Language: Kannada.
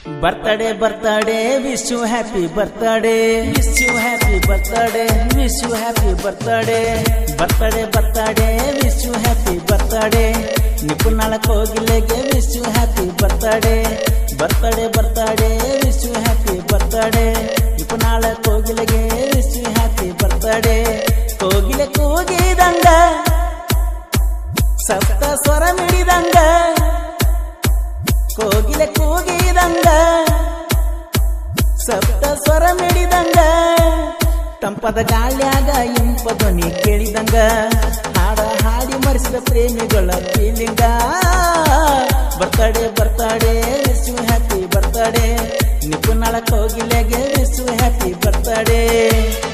birthday birthday wish you happy birthday wish you happy birthday wish you happy birthday birthday birthday wish you happy birthday ನಿಪುಣಳ ಕೋಗಿಲೆಗೆ wish you happy birthday birthday birthday wish you happy birthday ನಿಪುಣಾಳ ಕೋಗಿಲೆಗೆ ವಿಶ್ ಯು ಹ್ಯಾಪಿ ಬರ್ತಡೇ ಕೋಗಿಲೆ ಕೂಗಿದಂಗ ಸಪ್ತ ಸ್ವರ ಮಿಡಿದಂಗ ಕೋಗಿಲೆ ಕೂಗಿದಂಗ ಸಪ್ತ ಸ್ವರ ಮಿಡಿದಂಗ ತಂಪದ ಗಾಳ್ಯಾಗ ಇಂಪ ಧ್ವನಿ ಕೇಳಿದಂಗ ಹಾಡ ಹಾಡಿ ಮರೆಸಿದ ಪ್ರೇಮಿಗಳ feeling birthday birthday wish you happy birthday ನಿಪುಣಳ ಕೋಗಿಲೆಗೆ ವಿಶ್ ಯು ಹ್ಯಾಪಿ ಬರ್ತಡೇ